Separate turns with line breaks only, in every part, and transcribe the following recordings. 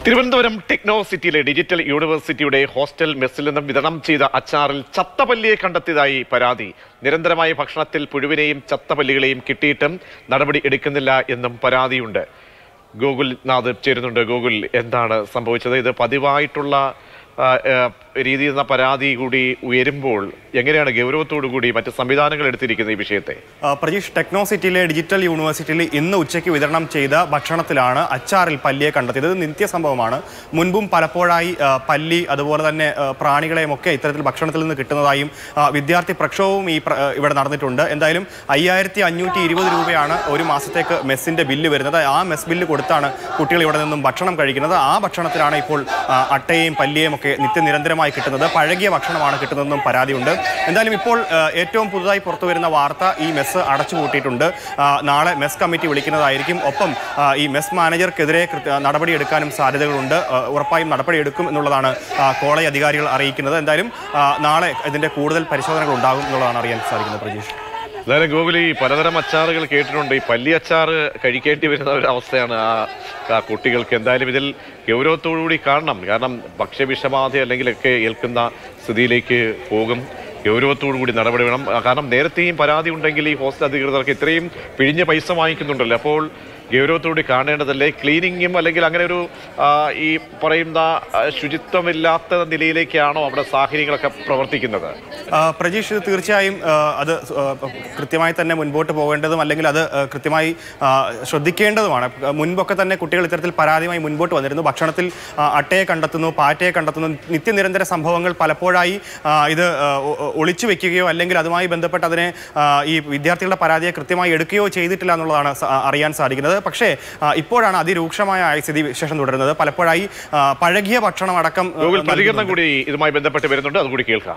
Thiruvananthapuram techno സിറ്റിയിലെ digital യൂണിവേഴ്സിറ്റിയുടെ hostel മെസ്സിൽ നിന്നും വിതരണം ചെയ്ത അച്ചാറിൽ ചത്തപല്ലിയെ കണ്ടെത്തിയതായി പരാതി നിരന്തരമായ ഭക്ഷണത്തിൽ പുഴുവിനെയും ചത്തപല്ലികളെയും കിട്ടിയിട്ടും നടപടി എടുക്കുന്നില്ല എന്നും പരാതിയുണ്ട് ഗൂഗിൾ നാഥ് ചേരുന്നുണ്ട് ഗൂഗിൾ എന്താണ് സംഭവിച്ചത് ഇത് പതിവായിട്ടുള്ള ആ, ആ, രീതിയിൽ എന്ന പരാതി കൂടി ഉയരുമ്പോൾ എങ്ങനെയാണ് ഗൗരവത്തോടു കൂടി മറ്റ് സംവിധാനങ്ങൾ എടുത്തിരിക്കുന്നത് ഈ വിഷയത്തെ
ആ, പ്രജീഷ് ടെക്നോ സിറ്റിയിലെ ഡിജിറ്റൽ യൂണിവേഴ്സിറ്റിയിൽ ഇന്ന് ഉച്ചയ്ക്ക് വിതരണം ചെയ്ത ഭക്ഷണത്തിലാണ് അച്ചാറിൽ പല്ലിയെ കണ്ടെത്തിയത് ഇത് നിത്യസംഭവമാണ് മുൻപും പലപ്പോഴായി ആ, പല്ലി അതുപോലെ തന്നെ ആ, പ്രാണികളെയും ഒക്കെ ഇത്തരത്തിൽ ഭക്ഷണത്തിൽ നിന്ന് കിട്ടുന്നതായും ആ, വിദ്യാർത്ഥി പ്രക്ഷോഭവും ഈ പ്ര- ആ, ഇവിടെ നടന്നിട്ടുണ്ട് എന്തായാലും അയ്യായിരത്തി അഞ്ഞൂറ്റി ഇരുപത് രൂപയാണ് ഒരു മാസത്തേക്ക് മെസ്സിന്റെ ബില്ല് വരുന്നത് ആ മെസ് ബില്ല് കൊടുത്താണ് കുട്ടികൾ ഇവിടെ നിന്നും ഭക്ഷണം കഴിക്കുന്നത് ആ ഭക്ഷണത്തിലാണ് ഇപ്പോൾ ആ, അട്ടയും പല്ലിയും ഒക്കെ നിത്യനിരന്തരമായി കിട്ടുന്നത് പഴകിയ ഭക്ഷണമാണ് കിട്ടുന്നതെന്നും പരാതിയുണ്ട് എന്തായാലും ഇപ്പോൾ ആ, ഏറ്റവും പുതുതായി പുറത്തു വരുന്ന വാർത്ത ഈ മെസ്സ് അടച്ചുപൂട്ടിയിട്ടുണ്ട് ആ, നാളെ മെസ് കമ്മിറ്റി വിളിക്കുന്നതായിരിക്കും ഒപ്പം ആ, ഈ മെസ് മാനേജർക്കെതിരെ കൃത്യ- നടപടിയെടുക്കാനും സാധ്യതകളുണ്ട് ആ, ഉറപ്പായും നടപടിയെടുക്കും എന്നുള്ളതാണ് ആ, കോളേജ് അധികാരികൾ അറിയിക്കുന്നത് എന്തായാലും ആ, നാളെ ഇതിന്റെ കൂടുതൽ പരിശോധനകൾ ഉണ്ടാകും എന്നുള്ളതാണ് അറിയാൻ സാധിക്കുന്നത് പ്രജീഷ്
എന്തായാലും ഗോകുൽ ഈ പലതരം അച്ചാറുകൾ കേട്ടിട്ടുണ്ട് ഈ പല്ലി അച്ചാറ് കഴിക്കേണ്ടി വരുന്ന ഒരു അവസ്ഥയാണ് ആ ആ കുട്ടികൾക്ക് എന്തായാലും ഇതിൽ ഗൗരവത്തോടുകൂടി കാണണം കാരണം ഭക്ഷ്യവിഷബാധ അല്ലെങ്കിൽ ഒക്കെ ഏൽക്കുന്ന സ്ഥിതിയിലേക്ക് പോകും ഗൗരവത്തോടു കൂടി നടപടി വേണം ആ, കാരണം നേരത്തെയും പരാതി ഉണ്ടെങ്കിൽ ഈ ഹോസ്റ്റൽ അധികൃതർക്ക് ഇത്രയും പിഴിഞ്ഞ പൈസ വാങ്ങിക്കുന്നുണ്ടല്ലോ അപ്പോൾ ഗൗരവത്തോടുകൂടി കാണേണ്ടതല്ലേ ക്ലീനിങ്ങും അല്ലെങ്കിൽ അങ്ങനെ ഒരു ആ, ഈ പറയുന്ന ആ, ശുചിത്വമില്ലാത്ത നിലയിലേക്കാണോ അവിടെ സാഹചര്യങ്ങളൊക്കെ പ്രവർത്തിക്കുന്നത്
ആ, പ്രജീഷ് ഇത് തീർച്ചയായും ആ, അത് സ്- ആ, കൃത്യമായി തന്നെ മുൻപോട്ട് പോകേണ്ടതും അല്ലെങ്കിൽ അത് ആ, കൃത്യമായി ആ, ശ്രദ്ധിക്കേണ്ടതുമാണ് മുൻപൊക്കെ തന്നെ കുട്ടികൾ ഇത്തരത്തിൽ പരാതിയുമായി മുൻപോട്ട് വന്നിരുന്നു ഭക്ഷണത്തിൽ ആ, അട്ടയെ കണ്ടെത്തുന്നു പാറ്റയെ കണ്ടെത്തുന്നു നിത്യനിരന്തര സംഭവങ്ങൾ പലപ്പോഴായി ആ, ഇത് ആ, ഒ- ഒ- ഒളിച്ചു വെക്കുകയോ അല്ലെങ്കിൽ അതുമായി ബന്ധപ്പെട്ട് അതിനെ ആ, ഈ വിദ്യാർത്ഥികളുടെ പരാതിയെ കൃത്യമായി എടുക്കുകയോ ചെയ്തിട്ടില്ല എന്നുള്ളതാണ് സ- അറിയാൻ സാധിക്കുന്നത് പക്ഷേ ആ, ഇപ്പോഴാണ് അതിരൂക്ഷമായ ആ സ്ഥിതി വിശേഷം തുടരുന്നത് പലപ്പോഴായി ആ, പഴകിയ ഭക്ഷണം അടക്കം ആ,
ഗൂഗിൾ പ്രതികരണം
നൽകുന്നുണ്ട്.
കൂടി ഇതുമായി ബന്ധപ്പെട്ട് വരുന്നുണ്ട് അതുകൂടി കേൾക്കാം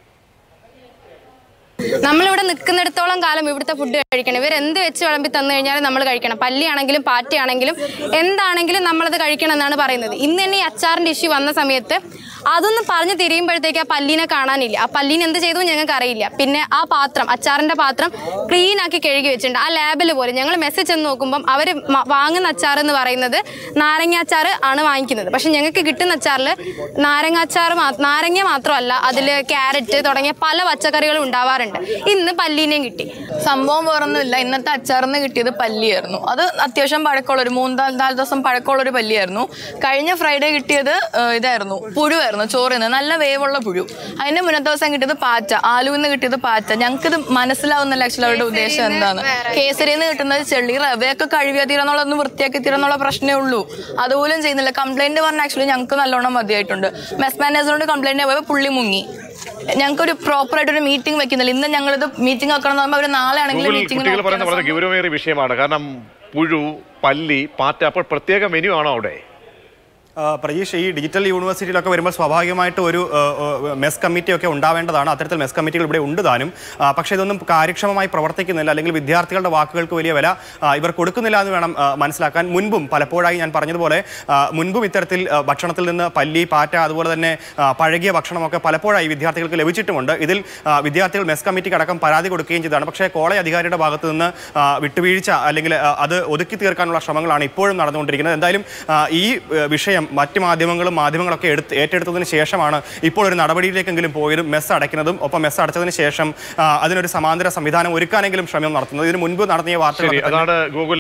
നമ്മളിവിടെ നിൽക്കുന്നിടത്തോളം കാലം ഇവിടുത്തെ ഫുഡ് കഴിക്കണം ഇവർ എന്ത് വെച്ച് വിളമ്പി തന്നു കഴിഞ്ഞാലും നമ്മൾ കഴിക്കണം പല്ലിയാണെങ്കിലും പാറ്റയാണെങ്കിലും എന്താണെങ്കിലും നമ്മളത് കഴിക്കണം എന്നാണ് പറയുന്നത് ഇന്ന് തന്നെ ഈ അച്ചാറിൻ്റെ ഇഷ്യൂ വന്ന സമയത്ത് അതൊന്ന് പറഞ്ഞു തിരിയുമ്പോഴത്തേക്ക് ആ പല്ലിനെ കാണാനില്ല ആ പല്ലിനെ എന്ത് ചെയ്തു ഞങ്ങൾക്ക് അറിയില്ല പിന്നെ ആ പാത്രം അച്ചാറിൻ്റെ പാത്രം ക്ലീൻ ആക്കി കഴുകി വെച്ചിട്ടുണ്ട് ആ ലാബിൽ പോലും ഞങ്ങൾ മെസ്സേജ് ചെന്ന് നോക്കുമ്പം അവർ വാങ്ങുന്ന അച്ചാർ എന്ന് പറയുന്നത് നാരങ്ങ അച്ചാർ ആണ് വാങ്ങിക്കുന്നത് പക്ഷെ ഞങ്ങൾക്ക് കിട്ടുന്ന അച്ചാറിൽ നാരങ്ങ അച്ചാർ മാ- നാരങ്ങ മാത്രമല്ല അതിൽ ക്യാരറ്റ് തുടങ്ങിയ പല പച്ചക്കറികളും ഉണ്ടാവാറുണ്ട് ഇന്ന് പല്ലീനെയും കിട്ടി
സംഭവം വേറൊന്നുമില്ല ഇന്നത്തെ അച്ചാറിന്ന് കിട്ടിയത് പല്ലിയായിരുന്നു അത് അത്യാവശ്യം പഴക്കമുള്ള ഒരു മൂന്ന് നാല് നാല് ദിവസം പഴക്കമുള്ള ഒരു പല്ലിയായിരുന്നു കഴിഞ്ഞ ഫ്രൈഡേ കിട്ടിയത് ഏഹ്, ഇതായിരുന്നു പുഴുവായിരുന്നു ചോറിന്ന് നല്ല വേവുള്ള പുഴു അതിന്റെ മുന്നത്തെ ദിവസം കിട്ടിയത് പാറ്റ ആലുവിന്ന് കിട്ടിയത് പാറ്റ ഞങ്ങൾക്ക് ഇത് മനസ്സിലാവുന്നില്ല ആക്ച്വലി അവരുടെ ഉദ്ദേശം എന്താണ് കേസരിന്ന് കിട്ടുന്നത് ചെള്ളി റവയൊക്കെ കഴുകിയ തീരെന്നുള്ളതൊന്ന് വൃത്തിയാക്കി തീരെന്നുള്ള പ്രശ്നമേ ഉള്ളൂ അതുപോലും ചെയ്യുന്നില്ല കംപ്ലൈന്റ് പറഞ്ഞ ആക്ച്വലി ഞങ്ങൾക്ക് നല്ലോണം മതിയായിട്ടുണ്ട് മെസ് മാനേജറിനോട് കംപ്ലൈന്റ് പോയപ്പോൾ പുള്ളി മുങ്ങി ഞങ്ങൾക്ക് ഒരു പ്രോപ്പർ ആയിട്ട് ഒരു മീറ്റിംഗ് വെക്കുന്നില്ല ഇന്ന് ഞങ്ങളിത് മീറ്റിംഗ് വെക്കണം എന്ന് പറയുമ്പോൾ അവർ നാളെ ആണെങ്കിൽ
ഗൂഗിൾ
മീറ്റിംഗ്
കുട്ടികൾ പറയുന്ന വളരെ ഗൗരവമേറിയ വിഷയമാണ് കാരണം പുഴു പല്ലി പാറ്റ അപ്പോൾ പ്രത്യേക മെനു ആണോ അവിടെ
ആ, പ്രജീഷ് ഈ ഡിജിറ്റൽ യൂണിവേഴ്സിറ്റിയിലൊക്കെ വരുമ്പോൾ സ്വാഭാവികമായിട്ട് ഒരു ആ, ആ, മെസ് കമ്മിറ്റി ഒക്കെ ഉണ്ടാവേണ്ടതാണ് അത്തരത്തിൽ മെസ് കമ്മിറ്റികൾ ഇവിടെ ഉണ്ട് താനും ആ, പക്ഷേ ഇതൊന്നും കാര്യക്ഷമമായി പ്രവർത്തിക്കുന്നില്ല അല്ലെങ്കിൽ വിദ്യാർത്ഥികളുടെ വാക്കുകൾക്ക് വലിയ വില ആ, ഇവർ കൊടുക്കുന്നില്ല എന്ന് വേണം ആ, മനസ്സിലാക്കാൻ മുൻപും പലപ്പോഴായി ഞാൻ പറഞ്ഞതുപോലെ ആ, മുൻപും ഇത്തരത്തിൽ ആ, ഭക്ഷണത്തിൽ നിന്ന് പല്ലി പാറ്റ അതുപോലെ തന്നെ ആ, പഴകിയ ഭക്ഷണമൊക്കെ പലപ്പോഴായി വിദ്യാർത്ഥികൾക്ക് ലഭിച്ചിട്ടുമുണ്ട് ഇതിൽ ആ, വിദ്യാർത്ഥികൾ മെസ് കമ്മിറ്റിക്ക് അടക്കം പരാതി കൊടുക്കുകയും ചെയ്തതാണ് പക്ഷേ കോളേജ് അധികാരിയുടെ ഭാഗത്ത് നിന്ന് ആ, വിട്ടുവീഴ്ച അല്ലെങ്കിൽ ആ, അത് ഒതുക്കി തീർക്കാനുള്ള ശ്രമങ്ങളാണ് ഇപ്പോഴും നടന്നുകൊണ്ടിരിക്കുന്നത് എന്തായാലും ആ, ഈ ഏ, വിഷയം മറ്റ് മാധ്യമങ്ങളും മാധ്യമങ്ങളൊക്കെ എടുത്ത് ഏറ്റെടുത്തതിന് ശേഷമാണ് ഇപ്പോൾ ഒരു നടപടിയിലേക്കെങ്കിലും പോയതും മെസ്സ് അടയ്ക്കുന്നതും ഒപ്പം മെസ്സ് അടച്ചതിന് ശേഷം ആ, അതിനൊരു സമാന്തര സംവിധാനം ഒരുക്കാനെങ്കിലും ശ്രമം നടത്തുന്നത് ഇതിന് മുൻപ് നടത്തിയ
ശരി
വാർത്തകൾ
അതാണ് ഗൂഗിൾ